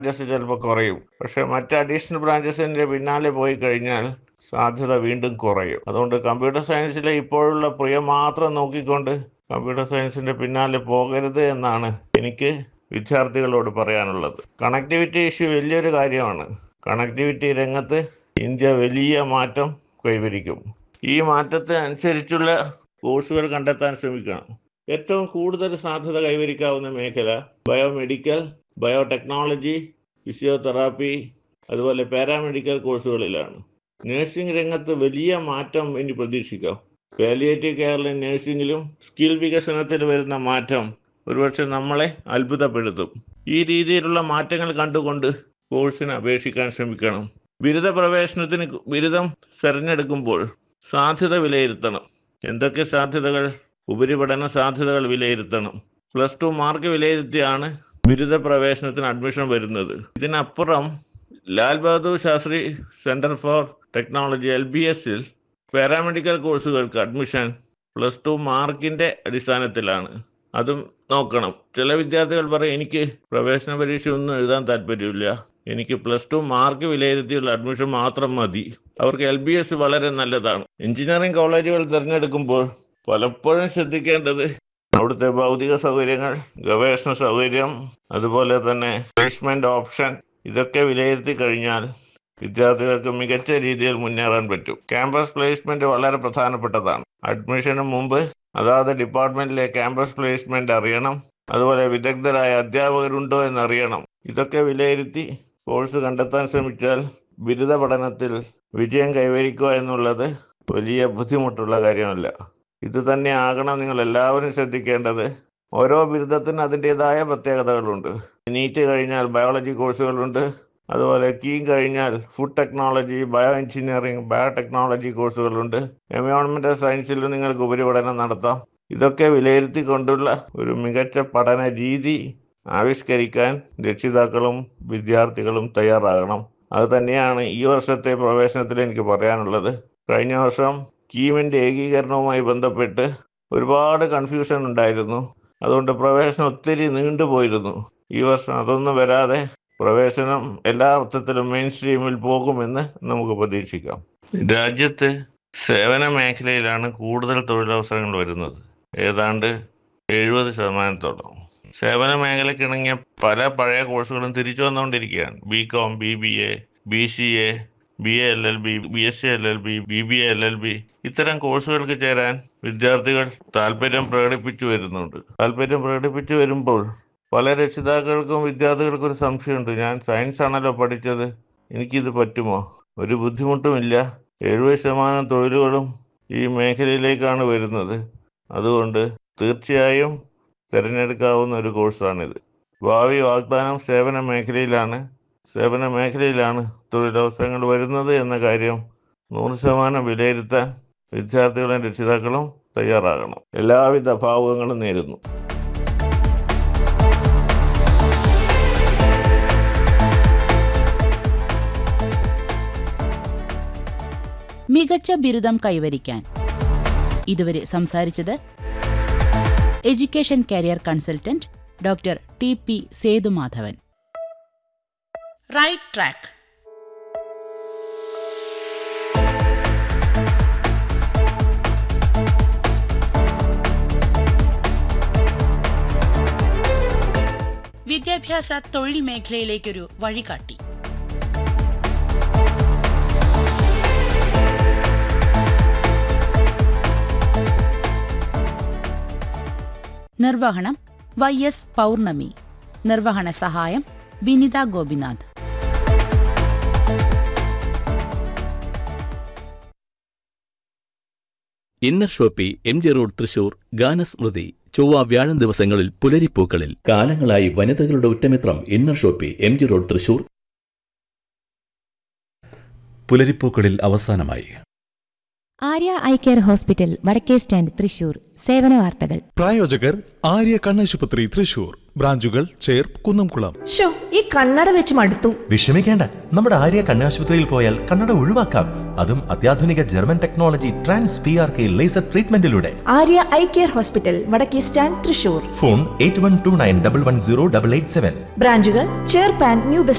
branches ചിലപ്പോൾ കുറയും പക്ഷെ മറ്റ് അഡീഷണൽ ബ്രാഞ്ചസിന്റെ പിന്നാലെ പോയി കഴിഞ്ഞാൽ സാധ്യത വീണ്ടും കുറയും അതുകൊണ്ട് കമ്പ്യൂട്ടർ സയൻസിലെ ഇപ്പോഴുള്ള പ്രിയം മാത്രം നോക്കിക്കൊണ്ട് കമ്പ്യൂട്ടർ സയൻസിന്റെ പിന്നാലെ പോകരുത് എന്നാണ് എനിക്ക് വിദ്യാർത്ഥികളോട് പറയാനുള്ളത് കണക്ടിവിറ്റി ഇഷ്യൂ വലിയൊരു കാര്യമാണ് കണക്ടിവിറ്റി രംഗത്ത് ഇന്ത്യ വലിയ മാറ്റം കൈവരിക്കും ഈ മാറ്റത്തെ അനുസരിച്ചുള്ള കോഴ്സുകൾ കണ്ടെത്താൻ ശ്രമിക്കണം ഏറ്റവും കൂടുതൽ സാധ്യത കൈവരിക്കാവുന്ന മേഖല ബയോമെഡിക്കൽ ബയോടെക്നോളജി ഫിസിയോതെറാപ്പി അതുപോലെ പാരാമെഡിക്കൽ കോഴ്സുകളിലാണ് നഴ്സിംഗ് രംഗത്ത് വലിയ മാറ്റം ഇനി പ്രതീക്ഷിക്കാം പാലിയേറ്റീവ് കെയറിലും നഴ്സിംഗിലും സ്കിൽ വികസനത്തിൽ വരുന്ന മാറ്റം ഒരുപക്ഷെ നമ്മളെ അത്ഭുതപ്പെടുത്തും ഈ രീതിയിലുള്ള മാറ്റങ്ങൾ കണ്ടുകൊണ്ട് കോഴ്സിന് അപേക്ഷിക്കാൻ ശ്രമിക്കണം ബിരുദ പ്രവേശനത്തിന് ബിരുദം തിരഞ്ഞെടുക്കുമ്പോൾ സാധ്യത വിലയിരുത്തണം എന്തൊക്കെ സാധ്യതകൾ ഉപരിപഠന സാധ്യതകൾ വിലയിരുത്തണം പ്ലസ് ടു മാർക്ക് വിലയിരുത്തിയാണ് ബിരുദ പ്രവേശനത്തിന് അഡ്മിഷൻ വരുന്നത് ഇതിനപ്പുറം Lal Bahadur Shastri centre for technology L B എസിൽ പാരാമെഡിക്കൽ കോഴ്സുകൾക്ക് അഡ്മിഷൻ പ്ലസ് ടു മാർക്കിന്റെ അടിസ്ഥാനത്തിലാണ് അതും നോക്കണം ചില വിദ്യാർത്ഥികൾ പറയും എനിക്ക് പ്രവേശന പരീക്ഷ ഒന്നും എഴുതാൻ താല്പര്യമില്ല എനിക്ക് പ്ലസ് ടു മാർക്ക് വിലയിരുത്തിയുള്ള അഡ്മിഷൻ മാത്രം മതി അവർക്ക് എൽ ബി എസ് വളരെ നല്ലതാണ് എഞ്ചിനീയറിംഗ് കോളേജുകൾ തിരഞ്ഞെടുക്കുമ്പോൾ പലപ്പോഴും ശ്രദ്ധിക്കേണ്ടത് അവിടുത്തെ ഭൗതിക സൗകര്യങ്ങൾ ഗവേഷണ സൗകര്യം അതുപോലെ തന്നെ പ്ലേസ്മെന്റ് ഓപ്ഷൻ ഇതൊക്കെ വിലയിരുത്തി കഴിഞ്ഞാൽ വിദ്യാർത്ഥികൾക്ക് മികച്ച രീതിയിൽ മുന്നേറാൻ പറ്റും ക്യാമ്പസ് പ്ലേസ്മെന്റ് വളരെ പ്രധാനപ്പെട്ടതാണ് അഡ്മിഷന് മുമ്പ് അതാത് ഡിപ്പാർട്ട്മെന്റിലെ ക്യാമ്പസ് പ്ലേസ്മെന്റ് അറിയണം അതുപോലെ വിദഗ്ധരായ അധ്യാപകരുണ്ടോ എന്നറിയണം ഇതൊക്കെ വിലയിരുത്തി കോഴ്സ് കണ്ടെത്താൻ ശ്രമിച്ചാൽ ബിരുദ പഠനത്തിൽ വിജയം കൈവരിക്കുക എന്നുള്ളത് വലിയ ബുദ്ധിമുട്ടുള്ള കാര്യമല്ല ഇത് തന്നെ ആകണം നിങ്ങൾ എല്ലാവരും ശ്രദ്ധിക്കേണ്ടത് ഓരോ ബിരുദത്തിനും അതിൻ്റെതായ പ്രത്യേകതകളുണ്ട് നീറ്റ് കഴിഞ്ഞാൽ ബയോളജി കോഴ്സുകളുണ്ട് അതുപോലെ കീം കഴിഞ്ഞാൽ food technology bio engineering biotechnology കോഴ്സുകളുണ്ട് എൻവയോൺമെന്റൽ സയൻസിൽ നിങ്ങൾക്ക് ഉപരിപഠനം നടത്താം ഇതൊക്കെ വിലയിരുത്തിക്കൊണ്ടുള്ള ഒരു മികച്ച പഠന രീതി ആവിഷ്കരിക്കാൻ രക്ഷിതാക്കളും വിദ്യാർത്ഥികളും തയ്യാറാകണം അത് തന്നെയാണ് ഈ വർഷത്തെ പ്രവേശനത്തിൽ എനിക്ക് പറയാനുള്ളത് കഴിഞ്ഞ വർഷം കീമിൻ്റെ ഏകീകരണവുമായി ബന്ധപ്പെട്ട് ഒരുപാട് കൺഫ്യൂഷൻ ഉണ്ടായിരുന്നു അതുകൊണ്ട് പ്രവേശനം ഒത്തിരി നീണ്ടുപോയിരുന്നു ഈ വർഷം അതൊന്നും വരാതെ പ്രവേശനം എല്ലാ അർത്ഥത്തിലും മെയിൻ സ്ട്രീമിൽ പോകുമെന്ന് നമുക്ക് പ്രതീക്ഷിക്കാം രാജ്യത്ത് സേവന മേഖലയിലാണ് കൂടുതൽ തൊഴിലവസരങ്ങൾ വരുന്നത് ഏതാണ്ട് എഴുപത് ശതമാനത്തോളം സേവന മേഖലയ്ക്ക് ഇണങ്ങിയ പല പഴയ കോഴ്സുകളും തിരിച്ചു വന്നുകൊണ്ടിരിക്കുകയാണ് B com B B A B C A B A L L B B S C L L B B B A L L B ഇത്തരം കോഴ്സുകൾക്ക് ചേരാൻ വിദ്യാർത്ഥികൾ താല്പര്യം പ്രകടിപ്പിച്ചു വരുന്നുണ്ട് താല്പര്യം പ്രകടിപ്പിച്ചു വരുമ്പോൾ പല രക്ഷിതാക്കൾക്കും വിദ്യാർത്ഥികൾക്കും ഒരു സംശയമുണ്ട് ഞാൻ സയൻസ് ആണല്ലോ പഠിച്ചത് എനിക്കിത് പറ്റുമോ ഒരു ബുദ്ധിമുട്ടുമില്ല എഴുപത് ശതമാനം തൊഴിലുകളും ഈ മേഖലയിലേക്കാണ് വരുന്നത് അതുകൊണ്ട് തീർച്ചയായും തിരഞ്ഞെടുക്കാവുന്ന ഒരു കോഴ്സാണിത് ഭാവി വാഗ്ദാനം സേവന മേഖലയിലാണ് സേവന മേഖലയിലാണ് തൊഴിലവസരങ്ങൾ വരുന്നത് എന്ന കാര്യം നൂറ് ശതമാനം വിലയിരുത്താൻ വിദ്യാർത്ഥികളും രക്ഷിതാക്കളും തയ്യാറാകണം എല്ലാവിധ ഭാവുകങ്ങളും നേരുന്നു മികച്ച ബിരുദം കൈവരിക്കാൻ ഇതുവരെ സംസാരിച്ചത് education career consultant doctor T P Sethumadhavan right track വിദ്യാഭ്യാസ തൊഴിൽ മേഖലയിലേക്കൊരു വഴികാട്ടി നിർവഹണം വൈ എസ് പൗർണമി നിർവഹണ സഹായം Vinitha Gopinath inner shoppe M G road Thrissur ഗാനസ്മൃതി ചൊവ്വ വ്യാഴം ദിവസങ്ങളിൽ പുലരിപ്പൂക്കളിൽ കാലങ്ങളായി വനിതകളുടെ ഉറ്റമിത്രം inner shoppe M G road Thrissur പുലരിപ്പൂക്കളിൽ അവസാനമായി ആര്യ ഐ കെയർ ഹോസ്പിറ്റൽ വടക്കേ സ്റ്റാൻഡ് തൃശൂർ സേവന വാർത്തകൾ പ്രായോജകർ ആര്യ കണ്ണാശുപത്രി തൃശൂർ ബ്രാഞ്ചുകൾ ചേർ കുന്നംകുളം ഷോ ഈ കണ്ണട വെച്ച് മടുത്തു വിഷമിക്കേണ്ട നമ്മുടെ ആര്യ കണ്ണാശുപത്രിയിൽ പോയാൽ കണ്ണട ഒഴിവാക്കാം അതും അത്യാധുനിക German technology trans P R K laser ട്രീറ്റ്മെന്റിലൂടെ ആര്യ ഐ കെയർ ഹോസ്പിറ്റൽ വടക്കേ stand Thrissur phone eight one two nine double one zero double eight seven ബ്രാഞ്ചുകൾ ചേർപ്പാൻ ന്യൂ ബസ്